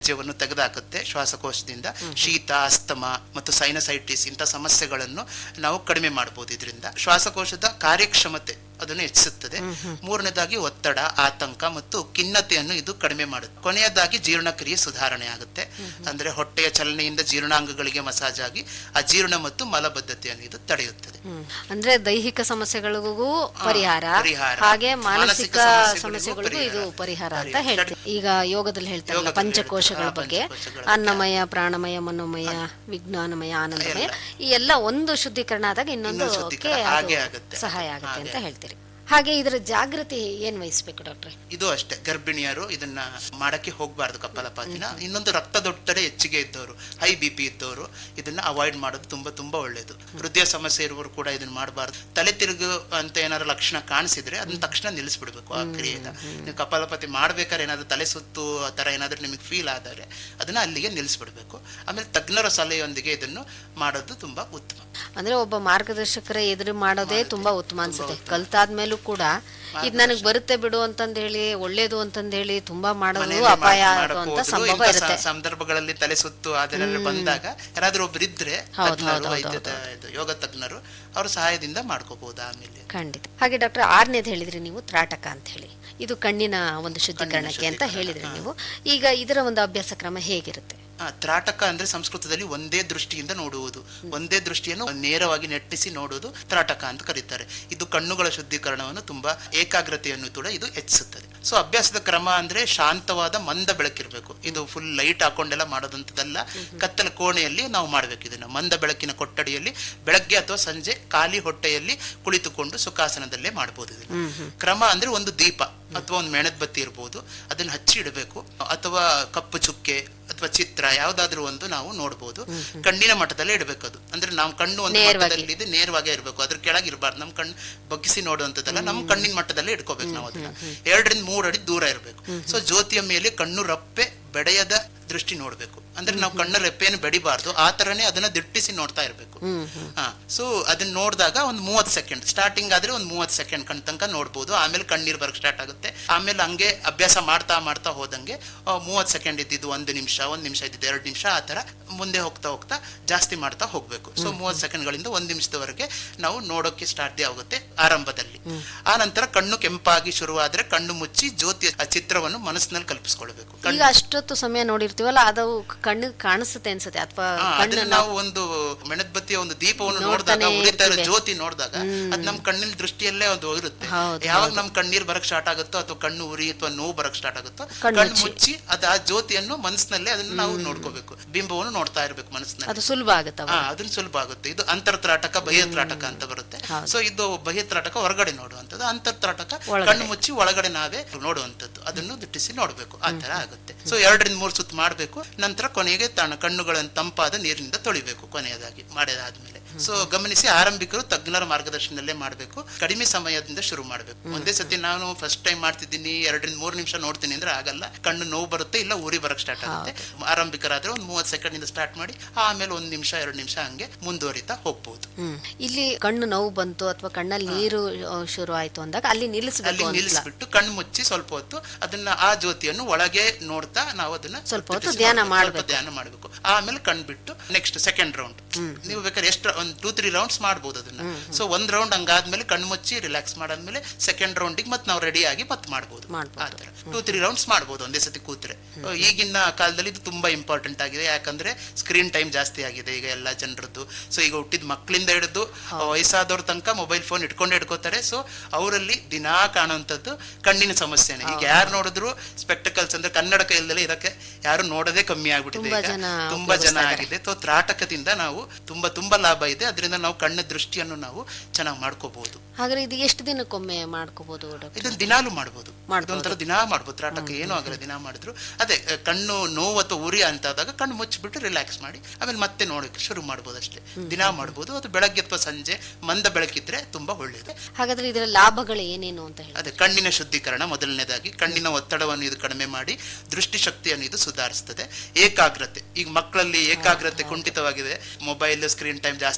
ತ್ಯಾಜ್ಯವನ್ನು ತೆಗೆದುಹಾಕುತ್ತೆ ಶ್ವಾಸಕೋಶದಿಂದ ಶೀತ ಅಸ್ತಮ ಮತ್ತು ಸೈನಸೈಟಿಸ್ ಇಂಥ ಸಮಸ್ಯೆಗಳನ್ನು ನಾವು ಕಡಿಮೆ ಮಾಡಬಹುದು ಇದರಿಂದ ಶ್ವಾಸಕೋಶದ ಕಾರ್ಯಕ್ಷಮತೆ ಅದನ್ನು ಹೆಚ್ಚಿಸುತ್ತದೆ ಮೂರನೇದಾಗಿ ಒತ್ತಡ ಆತಂಕ ಮತ್ತು ಖಿನ್ನತೆಯನ್ನು ಇದು ಕಡಿಮೆ ಮಾಡುತ್ತೆ ಕೊನೆಯದಾಗಿ ಜೀರ್ಣಕ್ರಿಯೆ ಸುಧಾರಣೆ ಆಗುತ್ತೆ ಅಂದ್ರೆ ಹೊಟ್ಟೆಯ ಚಲನೆಯಿಂದ ಜೀರ್ಣಾಂಗಗಳಿಗೆ ಮಸಾಜ್ ಆಗಿ ಅಜೀರ್ಣ ಮತ್ತು ಮಲಬದ್ಧತೆಯನ್ನು ಇದು ತಡೆಯುತ್ತದೆ ಹ್ಮ್. ಅಂದ್ರೆ ದೈಹಿಕ ಸಮಸ್ಯೆಗಳಿಗೂ ಪರಿಹಾರ ಪರಿಹಾರ. ಹಾಗೆ ಮಾನಸಿಕ ಮಾನಸಿಕ ಸಮಸ್ಯೆಗಳಿಗೂ ಸಮಸ್ಯೆಗಳಿಗೂ ಇದು ಪರಿಹಾರ ಅಂತ ಪರಿಹಾರ. ಹೇಳ್ತೀವಿ ಈಗ ಯೋಗದಲ್ಲಿ ಹೇಳ್ತಾರಲ್ಲ ಯೋಗದಲ್ಲಿ ಪಂಚಕೋಶಗಳ ಹೇಳ್ತಾರೆ. ಬಗ್ಗೆ ಹಾ, ಪಂಚಕೋಶಗಳ ಬಗ್ಗೆ. ಅನ್ನಮಯ ಪ್ರಾಣಮಯ ಮನೋಮಯ ವಿಜ್ಞಾನಮಯ ಆನಂದಮಯ ಈ ಎಲ್ಲ ಒಂದು ಶುದ್ಧೀಕರಣ ಆದಾಗ ಇನ್ನೊಂದು ಇನ್ನೊಂದು ಶುದ್ಧೀಕರಣ ಹಾಗೆ ಆಗುತ್ತೆ. ಸಹಾಯ ಆಗುತ್ತೆ ಹಾಗೆ. ಅಂತ ಹೇಳ್ತೀರಿ ಹಾಗೆ ಇದರ ಜಾಗೃತಿ ಏನ್ ವಹಿಸ್ಬೇಕು ಡಾಕ್ಟ್ರೆ ಇದು ಅಷ್ಟೇ ಗರ್ಭಿಣಿಯರು ಇದನ್ನ ಮಾಡಕ್ಕೆ ಹೋಗಬಾರ್ದು ಕಪ್ಪಲಪಾತಿನ ಇನ್ನೊಂದು ರಕ್ತದೊತ್ತಡ ಹೆಚ್ಚಿಗೆ ಇದ್ದವರು ಹೈ ಬಿ ಪಿ ಇದ್ದವರು ಇದನ್ನ ಅವಾಯ್ಡ್ ಮಾಡೋದು ತುಂಬಾ ತುಂಬಾ ಒಳ್ಳೇದು ಹೃದಯ ಸಮಸ್ಯೆ ಇರುವವರು ಕೂಡ ಇದನ್ನ ಮಾಡಬಾರ್ದು ತಲೆ ತಿರುಗು ಅಂತ ಏನಾದ್ರು ಲಕ್ಷಣ ಕಾಣಿಸಿದ್ರೆ ಅದನ್ನ ತಕ್ಷಣ ನಿಲ್ಲಿಸ್ಬಿಡ್ಬೇಕು ಆ ಕ್ರಿಯೆನ ನೀವು ಕಪಾಲಪಾತಿ ಮಾಡ್ಬೇಕಾದ್ರೆ ಏನಾದ್ರು ತಲೆ ಸುತ್ತು ಆ ತರ ಏನಾದ್ರು ನಿಮಗೆ ಫೀಲ್ ಆದರೆ ಅದನ್ನ ಅಲ್ಲಿಗೆ ನಿಲ್ಲಿಸ್ಬಿಡ್ಬೇಕು ಆಮೇಲೆ ತಜ್ಞರ ಸಲಹೆಯೊಂದಿಗೆ ಇದನ್ನು ಮಾಡೋದು ತುಂಬಾ ಉತ್ತಮ ಅಂದ್ರೆ ಒಬ್ಬ ಮಾರ್ಗದರ್ಶಕರ ಎದುರು ಮಾಡೋದೇ ತುಂಬಾ ಉತ್ತಮ ಅನ್ಸುತ್ತೆ ಕಲ್ತಾದ್ಮೇಲೂ ಕೂಡ ಇದು ನನಗೆ ಬರುತ್ತೆ ಬಿಡು ಅಂತಂದ್ ಹೇಳಿ ಒಳ್ಳೇದು ಅಂತಂದ್ ಹೇಳಿ ತುಂಬಾ ಮಾಡೋದು ಮನೆಯಲ್ಲಿ ಅಪಾಯ ಮಾಡ್- ಆಗುವಂತ ಮಾಡಬಹುದು. ಸಂಭವ ಇಂಥ ಇರುತ್ತೆ ಸ- ಸಂದರ್ಭಗಳಲ್ಲಿ ತಲೆ ಸುತ್ತು ಅದನ್ನೆಲ್ಲ ಬಂದಾಗ ಯಾರಾದ್ರೂ ಒಬ್ರು ಇದ್ರೆ ಹೌದು, ತಜ್ಞರು, ಹೌದು, ವೈದ್ಯ ಹೌದು, ಇದು ಯೋಗ ತಜ್ಞರು ಅವ್ರ ಸಹಾಯದಿಂದ ಮಾಡ್ಕೋಬಹುದು ಆಮೇಲೆ ಖಂಡಿತ ಹಾಗೆ ಡಾಕ್ಟರ್ ಆರನೇದು ಹೇಳಿದ್ರಿ ನೀವು ತ್ರಾಟಕ ಅಂತ ಹೇಳಿ ಇದು ಕಣ್ಣಿನ ಒಂದು ಶುದ್ಧೀಕರಣಕ್ಕೆ ಅಂತ ಶುದ್ಧೀಕರಣ, ಹೇಳಿದ್ರಿ ಹಾ. ನೀವು ಈಗ ಇದರ ಒಂದು ಅಭ್ಯಾಸ ಕ್ರಮ ಹೇಗಿರುತ್ತೆ ಆ, ತ್ರಾಟಕ ಅಂದ್ರೆ ಸಂಸ್ಕೃತದಲ್ಲಿ ಒಂದೇ ದೃಷ್ಟಿಯಿಂದ ನೋಡುವುದು ಒಂದೇ ದೃಷ್ಟಿಯನ್ನು ನೇರವಾಗಿ ನೆಟ್ಟಿಸಿ ನೋಡುವುದು ತ್ರಾಟಕ ಅಂತ ಕರೀತಾರೆ ಇದು ಕಣ್ಣುಗಳ ಶುದ್ಧೀಕರಣವನ್ನು ತುಂಬಾ ಏಕಾಗ್ರತೆಯನ್ನು ಕೂಡ ಇದು ಹೆಚ್ಚಿಸುತ್ತದೆ ಸೊ ಅಭ್ಯಾಸದ ಕ್ರಮ ಅಂದ್ರೆ ಶಾಂತವಾದ ಮಂದ ಬೆಳಕಿರ್ಬೇಕು ಇದು ಫುಲ್ ಲೈಟ್ ಹಾಕೊಂಡೆಲ್ಲ ಮಾಡೋದಂತದಲ್ಲ ಕತ್ತಲ ಕೋಣೆಯಲ್ಲಿ ನಾವು ಮಾಡ್ಬೇಕು ಇದನ್ನ ಮಂದ ಬೆಳಕಿನ ಕೊಠಡಿಯಲ್ಲಿ ಬೆಳಗ್ಗೆ ಅಥವಾ ಸಂಜೆ ಖಾಲಿ ಹೊಟ್ಟೆಯಲ್ಲಿ ಕುಳಿತುಕೊಂಡು ಸುಖಾಸನದಲ್ಲೇ ಮಾಡಬಹುದು ಇದನ್ನ ಕ್ರಮ ಅಂದ್ರೆ ಒಂದು ದೀಪ ಅಥವಾ ಒಂದು ಮೆಣದ ಬತ್ತಿ ಇರ್ಬೋದು ಅದನ್ನ ಹಚ್ಚಿ ಇಡಬೇಕು ಅಥವಾ ಕಪ್ಪು ಚುಕ್ಕೆ ಅಥವಾ ಚಿತ್ರ ಯಾವ್ದಾದ್ರು ಒಂದು ನಾವು ನೋಡ್ಬೋದು ಕಣ್ಣಿನ ಮಟ್ಟದಲ್ಲೇ ಇಡಬೇಕು ಅದು ಅಂದ್ರೆ ನಾವು ಕಣ್ಣು ಒಂದು ನೇರವಾಗಿ. ಮಟ್ಟದಲ್ಲಿ ಇದೆ ನೇರವಾಗಿ ಇರಬೇಕು ಅದ್ರ ಕೆಳಗೆ ಇರಬಾರ್ದು ನಮ್ ಕಣ್ಣು ಬಗ್ಗಿಸಿ ನೋಡುವಂತದ್ದಲ್ಲ ನಮ್ಮ ಕಣ್ಣಿನ ಮಟ್ಟದಲ್ಲೇ ಇಟ್ಕೋಬೇಕು ನಾವು ಅದನ್ನ ಎರಡರಿಂದ ಮೂರು ಅಡಿ ದೂರ ಇರಬೇಕು ಸೊ ಜ್ಯೋತಿಯ ಮೇಲೆ ಕಣ್ಣು ರಪ್ಪೆ ಬೆಳೆಯದ ದೃಷ್ಟಿ ನೋಡ್ಬೇಕು ಅಂದ್ರೆ ನಾವು ಕಣ್ಣ ರೆಪ್ಪೆಯನ್ನು ಬೆಡಿಬಾರ್ದು ಆ ತರನೇ ಅದನ್ನ ದಿಟ್ಟಿಸಿ ನೋಡ್ತಾ ಇರಬೇಕು ಹಾ ಸೊ ಅದನ್ನ ನೋಡಿದಾಗ ಒಂದು ಮೂವತ್ ಸೆಕೆಂಡ್ ಸ್ಟಾರ್ಟಿಂಗ್ ಆದ್ರೆ ಒಂದು ಮೂವತ್ ಸೆಕೆಂಡ್ ಕಣ್ ತನಕ ನೋಡ್ಬೋದು ಆಮೇಲೆ ಕಣ್ಣೀರ್ ಬರಕ್ ಸ್ಟಾರ್ಟ್ ಆಗುತ್ತೆ ಆಮೇಲೆ ಹಂಗೆ ಅಭ್ಯಾಸ ಮಾಡ್ತಾ ಮಾಡ್ತಾ ಹೋದಂಗೆ ಮೂವತ್ ಸೆಕೆಂಡ್ ಇದ್ದಿದ್ದು ಒಂದು ನಿಮಿಷ ಒಂದ್ ನಿಮಿಷ ಇದ್ದಿದ್ದು ಎರಡು ನಿಮಿಷ ಆ ತರ ಮುಂದೆ ಹೋಗ್ತಾ ಹೋಗ್ತಾ ಜಾಸ್ತಿ ಮಾಡ್ತಾ ಹೋಗ್ಬೇಕು ಸೊ ಮೂವತ್ ಸೆಕೆಂಡ್ಗಳಿಂದ ಒಂದ್ ನಿಮಿಷದವರೆಗೆ ನಾವು ನೋಡೋಕೆ ಸ್ಟಾರ್ಟ್ ಆಗುತ್ತೆ ಆರಂಭದಲ್ಲಿ ಆ ನಂತರ ಕಣ್ಣು ಕೆಂಪಾಗಿ ಶುರುವಾದ್ರೆ ಕಣ್ಣು ಮುಚ್ಚಿ ಜ್ಯೋತಿಯ ಆ ಚಿತ್ರವನ್ನು ಮನಸ್ಸಿನಲ್ಲಿ ಕಲ್ಪಿಸ್ಕೊಳ್ಬೇಕು ಈಗ ಅಷ್ಟೊತ್ತು ಸಮಯ ನೋಡಿರ್ತೀವಲ್ಲ ಅದು ಕಣ್ಣು ಕಾಣಿಸುತ್ತೆ ಅನ್ಸುತ್ತೆ ಅಥವಾ ಹಾ, ಕಣ್ಣು ಅದನ್ನ ನಾವು ಒಂದು ಮೆಣದ್ಬತ್ತಿಯ ಒಂದು ದೀಪವನ್ನು ನೋಡ್ತಾನೆ ನೋಡಿದಾಗ ಉರಿತಾ ಇರೋ ಇರ್ತೀವಿ. ಜ್ಯೋತಿ ನೋಡಿದಾಗ ಅದ್ ನಮ್ ಕಣ್ಣಿನ ದೃಷ್ಟಿಯಲ್ಲೇ ಒಂದು ಇರುತ್ತೆ ಹೌದು, ಯಾವಾಗ ನಮ್ ಕಣ್ಣೀರ್ ಬರಕ್ ಸ್ಟಾರ್ಟ್ ಆಗುತ್ತೋ ಅಥವಾ ಕಣ್ಣು ಉರಿ ಅಥವಾ ನೋವು ಬರಕ್ ಸ್ಟಾರ್ಟ್ ಆಗುತ್ತೋ ಕಣ್ಣು ಕಣ್ಣು ಮುಚ್ಚಿ. ಮುಚ್ಚಿ ಅದ ಆ ಜ್ಯೋತಿಯನ್ನು ಮನಸ್ಸಿನಲ್ಲೇ ಅದನ್ನ ನಾವು ನೋಡ್ಕೋಬೇಕು ಬಿಂಬವನ್ನು ನೋಡ್ತಾ ಇರ್ಬೇಕು ಮನಸ್ಸಿನಲ್ಲಿ ಅದು ಸುಲಭ ಆಗುತ್ತೆ ಹಾ ಅದನ್ನ ಸುಲಭ ಆಗುತ್ತೆ ಇದು ಅಂತರ್ತ್ರಾಟಕ ಬಹಿರ್ತ್ರಾಟಕ ಅಂತ ಬರುತ್ತೆ ಹೌದು. ಸೊ ಇದು ಬಹಿರ್ತ್ರಾಟಕ ಹೊರಗಡೆ ನೋಡುವಂಥದ್ದು ಅಂತರ್ತ್ರಾಟಕ ಒಳಗಡೆ. ಕಣ್ಣು ಮುಚ್ಚಿ ಒಳಗಡೆ ನಾವೇ ನೋಡುವಂಥದ್ದು ಅದನ್ನು ದಿಟ್ಟಿಸಿ ನೋಡ್ಬೇಕು ಆ ತರ ಆಗುತ್ತೆ ಸೊ ಎರಡರಿಂದ ಮೂರು ಸುತ್ತು ಮಾಡ್ಬೇಕು ನಂತರ ಕೊನೆಗೆ ತನ್ನ ಕಣ್ಣುಗಳನ್ನು ತಂಪಾದ ನೀರಿನಿಂದ ತೊಳಿಬೇಕು ಕೊನೆಯದಾಗಿ ಮಾಡಿದಾದ್ಮೇಲೆ ಸೊ ಗಮನಿಸಿ ಆರಂಭಿಕರು ತಜ್ಞರ ಮಾರ್ಗದರ್ಶನದಲ್ಲೇ ಮಾಡಬೇಕು ಕಡಿಮೆ ಸಮಯದಿಂದ ಶುರು ಮಾಡಬೇಕು ಒಂದೇ ಸತಿ ನಾನು ಫಸ್ಟ್ ಟೈಮ್ ಮಾಡ್ತಿದ್ದೀನಿ ಎರಡರಿಂದ ಮೂರು ನಿಮಿಷ ನೋಡ್ತೀನಿ ಅಂದ್ರೆ ಆಗಲ್ಲ ಕಣ್ಣು ನೋವು ಬರುತ್ತೆ ಇಲ್ಲ ಉರಿ ಬರಕ್ ಸ್ಟಾರ್ಟ್ ಆಗುತ್ತೆ ಆರಂಭಿಕರಾದ್ರೆ ಒಂದು ಮೂವತ್ತು ಸೆಕೆಂಡ್ ಇಂದ ಸ್ಟಾರ್ಟ್ ಮಾಡಿ ಆಮೇಲೆ ಒಂದ್ ನಿಮಿಷ ಎರಡು ನಿಮಿಷ ಹಂಗೆ ಮುಂದುವರಿತಾ ಹೋಗ್ಬೋದು ಹ್ಮ್ ಇಲ್ಲಿ ಕಣ್ಣು ನೋವು ಬಂತು ಅಥವಾ ಕಣ್ಣಲ್ಲಿ ನೀರು ಆ, ಶುರು ಆಯ್ತು ಅಂದಾಗ ಅಲ್ಲಿ ನಿಲ್ಲಿಸಬೇಕು ಅಲ್ಲಿ ಅಂತ ನಿಲ್ಲಿಸ್ಬಿಟ್ಟು ಕಣ್ಣು ಮುಚ್ಚಿ ಸ್ವಲ್ಪ ಹೊತ್ತು ಅದನ್ನ ಆ ಜ್ಯೋತಿಯನ್ನು ಒಳಗೆ ನೋಡ್ತಾ ನಾವು ಅದನ್ನ ಸ್ವಲ್ಪ ಹೊತ್ತು ದಿಟ್ಟಿಸಿ ಧ್ಯಾನ ನೋಡ್ಬೇಕು. ಸ್ವಲ್ಪ ಮಾಡ್ಬೇಕು. ಧ್ಯಾನ ಮಾಡಬೇಕು ಆಮೇಲೆ ಕಣ್ ಬಿಟ್ಟು ನೆಕ್ಸ್ಟ್ ಸೆಕೆಂಡ್ ರೌಂಡ್ ನೀವು ಬೇಕಾದ್ರೆ ಎಷ್ಟು ಒಂದು ಟೂ ತ್ರೀ ರೌಂಡ್ಸ್ ಮಾಡ್ಬೋದು ಅದನ್ನ ಸೊ ಒಂದ್ ರೌಂಡ್ ಹಂಗಾದ್ಮೇಲೆ ಕಣ್ಣು ಮುಚ್ಚಿ ರಿಲ್ಯಾಕ್ಸ್ ಮಾಡಾದ್ಮೇಲೆ ಸೆಕೆಂಡ್ ರೌಂಡಿಗೆ ಮತ್ತೆ ನಾವು ರೆಡಿ ಆಗಿ ಮತ್ತೆ ಮಾಡ್ಬೋದು ಮಾಡ್ಬೋದು. ಆ ತರ ಟೂ ತ್ರೀ ರೌಂಡ್ಸ್ ಮಾಡ್ಬೋದು ಒಂದೇ ಸತಿ ಕೂತ್ರೆ ಈಗಿನ ಕಾಲದಲ್ಲಿ ಇದು ತುಂಬಾ ಇಂಪಾರ್ಟೆಂಟ್ ಆಗಿದೆ ಯಾಕಂದ್ರೆ ಸ್ಕ್ರೀನ್ ಟೈಮ್ ಜಾಸ್ತಿ ಆಗಿದೆ ಈಗ ಎಲ್ಲಾ ಜನರದ್ದು ಸೊ ಈಗ ಹುಟ್ಟಿದ ಮಕ್ಕಳಿಂದ ಹಿಡಿದು ವಯಸ್ಸಾದವ್ರ ತನಕ ಮೊಬೈಲ್ ಫೋನ್ ಇಟ್ಕೊಂಡೇ ಇಟ್ಕೋತಾರೆ ಸೊ ಅವರಲ್ಲಿ ದಿನಾ ಕಾಣುವಂಥದ್ದು ಕಣ್ಣಿನ ಸಮಸ್ಯೆನೆ ಈಗ ಯಾರು ನೋಡಿದ್ರು ಸ್ಪೆಕ್ಟಕಲ್ಸ್ ಅಂದ್ರೆ ಕನ್ನಡಕ ಇಲ್ದಲೆ ಇದಕ್ಕೆ ಯಾರು ನೋಡೋದೇ ಕಮ್ಮಿ ಆಗ್ಬಿಟ್ಟಿದೆ ತುಂಬಾ ಈಗ ಜನ ತುಂಬಾ ಜನ ಉಪಯೋಗಿಸ್ತಾ ಆಗಿದೆ ಸೊ ತ್ರಾಟಕದಿಂದ ನಾವು ತುಂಬಾ ತುಂಬಾ ಲಾಭ ಇದೆ ಅದರಿಂದ ನಾವು ಕಣ್ಣ ದೃಷ್ಟಿಯನ್ನು ನಾವು ಚೆನ್ನಾಗಿ ಮಾಡ್ಕೋಬಹುದು ಹಾಗಾದ್ರೆ ಇದು ಎಷ್ಟು ದಿನಕ್ಕೊಮ್ಮೆ ಮಾಡ್ಕೋಬಹುದು ಡಾಕ್ಟರ್ ಇದನ್ನ ದಿನಾಲು ಮಾಡ್ಬೋದು ಮಾಡ್ಬೋದು. ಇದೊಂಥರ ದಿನಾ ಮಾಡ್ಬೋದು ತ್ರಾಟಕ ಏನೂ ಆಗಲ್ಲ ದಿನಾ ಮಾಡಿದ್ರು ಅದೇ ಅಹ್, ಕಣ್ಣು ನೋವು ಅಥವಾ ಉರಿ ಅಂತಾದಾಗ ಕಣ್ಣು ಮುಚ್ಚಿಬಿಟ್ಟು ರಿಲ್ಯಾಕ್ಸ್ ಮಾಡಿ ಆಮೇಲೆ ಮತ್ತೆ ನೋಡಕ್ಕೆ ಶುರು ಮಾಡ್ಬೋದು ಅಷ್ಟೇ ದಿನಾ ಮಾಡ್ಬೋದು ಅದು ಬೆಳಗ್ಗೆ ಅಥವಾ ಸಂಜೆ ಮಂದ ಬೆಳಕಿದ್ರೆ ತುಂಬಾ ಒಳ್ಳೇದು ಹಾಗಾದ್ರೆ ಇದರ ಲಾಭಗಳು ಏನೇನು ಅಂತ ಹೇಳಿ ಅದೇ ಕಣ್ಣಿನ ಶುದ್ಧೀಕರಣ ಮೊದಲನೇದಾಗಿ ಕಣ್ಣಿನ ಒತ್ತಡವನ್ನು ಇದು ಕಡಿಮೆ ಮಾಡಿ ದೃಷ್ಟಿ ಶಕ್ತಿಯನ್ನು ಇದು ಸುಧಾರಿಸ್ತದೆ ಏಕಾಗ್ರತೆ ಈಗ ಮಕ್ಕಳಲ್ಲಿ ಏಕಾಗ್ರತೆ ಕುಂಠಿತವಾಗಿದೆ ಮೊಬೈಲ್ ಸ್ಕ್ರೀನ್ ಟೈಮ್ ಜಾಸ್ತಿ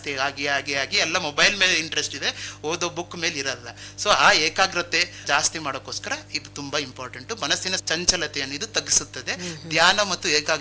ಜಾಸ್ತಿ ಆಗಿ ಆಗಿ ಆಗಿ ಎಲ್ಲ ಮೊಬೈಲ್ ಮೇಲೆ ಇಂಟ್ರೆಸ್ಟ್ ಇದೆ ಓದೋ ಬುಕ್ ಮೇಲೆ ಇರಲ್ಲ ಸೊ ಆ ಏಕಾಗ್ರತೆ ಜಾಸ್ತಿ ಮಾಡೋಕ್ಕೋಸ್ಕರ ಇದು ತುಂಬಾ ಇಂಪಾರ್ಟೆಂಟ್ ಮನಸ್ಸಿನ ಚಂಚಲತೆಯನ್ನು ಇದು ತಗ್ಗಿಸುತ್ತದೆ ಧ್ಯಾನ ಮತ್ತು ಏಕಾಗ್ರತೆ